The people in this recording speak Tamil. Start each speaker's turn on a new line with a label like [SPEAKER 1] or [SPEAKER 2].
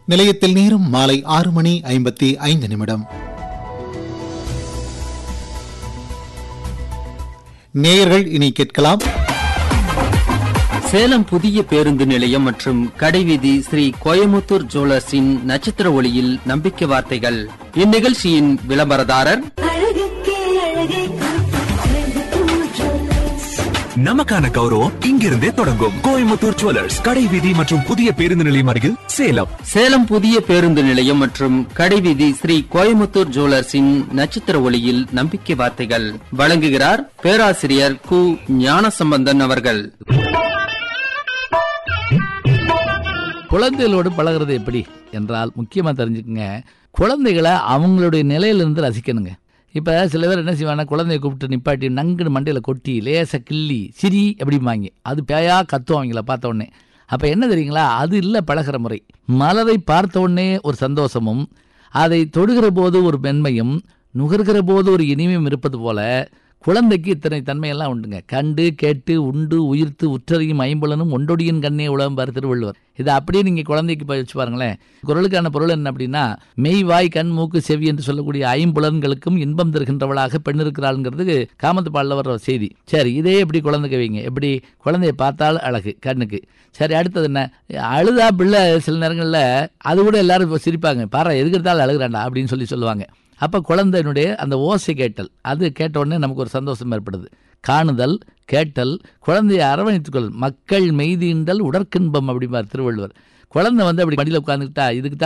[SPEAKER 1] நிலையத்தில் நேரம் மாலை ஆறு மணி ஐம்பத்தி ஐந்து நிமிடம் நேயர்கள் இனி கேட்கலாம்
[SPEAKER 2] சேலம் புதிய பேருந்து நிலையம் மற்றும் கடைவீதி ஸ்ரீ கோயமுத்தூர் ஜுவல்லர்ஸின் நட்சத்திர ஒளியில் நம்பிக்கை வார்த்தைகள் இந்நிகழ்ச்சியின் விளம்பரதாரர்
[SPEAKER 3] அழகுக்கே அழகே கோயம்புத்தூர் ஜுவல்லர்ஸ்.
[SPEAKER 4] நமக்கான கௌரவம் இங்கிருந்தே தொடங்கும் கோயம்புத்தூர் ஜுவல்லர்ஸ் கடை வீதி மற்றும் புதிய பேருந்து நிலையம் அருகில் சேலம்
[SPEAKER 2] சேலம் புதிய பேருந்து நிலையம் மற்றும் கடைவீதி ஸ்ரீ கோயமுத்தூர் ஜுவல்லர்ஸின் நட்சத்திர ஒளியில் நம்பிக்கை வார்த்தைகள் வழங்குகிறார் பேராசிரியர் கு ஞானசம்பந்தன் அவர்கள்
[SPEAKER 5] குழந்தைகளோடு பழகுறது எப்படி என்றால் முக்கியமாக தெரிஞ்சுக்கங்க குழந்தைகளை அவங்களுடைய நிலையிலிருந்து ரசிக்கணுங்க இப்போ சில பேர் என்ன செய்வாங்க குழந்தைய கூப்பிட்டு நிப்பாட்டி நங்குன்னு மண்டையில் கொட்டி லேசாக கிள்ளி சிரி அப்படிம்பாங்க அது பேயா கத்தும் அவங்கள பார்த்த உடனே அப்போ என்ன தெரியுங்களா அது இல்லை பழகுற முறை மலரை பார்த்த உடனே ஒரு சந்தோஷமும் அதை தொடுகிற போது ஒரு மென்மையும் நுகர்கிற போது ஒரு இனிமையும் இருப்பது போல குழந்தைக்கு இத்தனை தன்மையெல்லாம் உண்டுங்க கண்டு கேட்டு உண்டு உயிர்த்து உற்றறியும் ஐம்புலனும் ஒண்டொடியின் கண்ணே உலகம்பார் திருவள்ளுவர் இதை அப்படியே நீங்கள் குழந்தைக்கு போய் வச்சு பாருங்களேன் குரலுக்கான பொருள் என்ன அப்படின்னா மெய் வாய் கண் மூக்கு செவி என்று சொல்லக்கூடிய ஐம்புலன்களுக்கும் இன்பம் தருகின்றவளாக பெண் இருக்கிறாளுங்கிறது காமத்து பாடல வர்ற செய்தி சரி இதே எப்படி குழந்தைக்கு வைங்க எப்படி குழந்தைய பார்த்தால் அழகு கண்ணுக்கு சரி அடுத்தது என்ன அழுதா பிள்ளை சில நேரங்களில் அது கூட எல்லாரும் இப்ப சிரிப்பாங்க பாரு எதுக்கு எடுத்தாலும் அழுகுறாண்டா அப்படின்னு சொல்லி சொல்லுவாங்க அப்போ குழந்தையினுடைய அந்த ஓசை கேட்டல் அது கேட்ட உடனே நமக்கு ஒரு சந்தோஷம் ஏற்படுது காணுதல் கேட்டல் குழந்தையை அரவணைத்துக்கொள் மக்கள் மெய்தீண்டல் உடற்கின்பம் அப்படிம்பார் திருவள்ளுவர் குழந்தை வந்து அப்படி மடியில் உட்காந்துக்கிட்டா இதுக்கு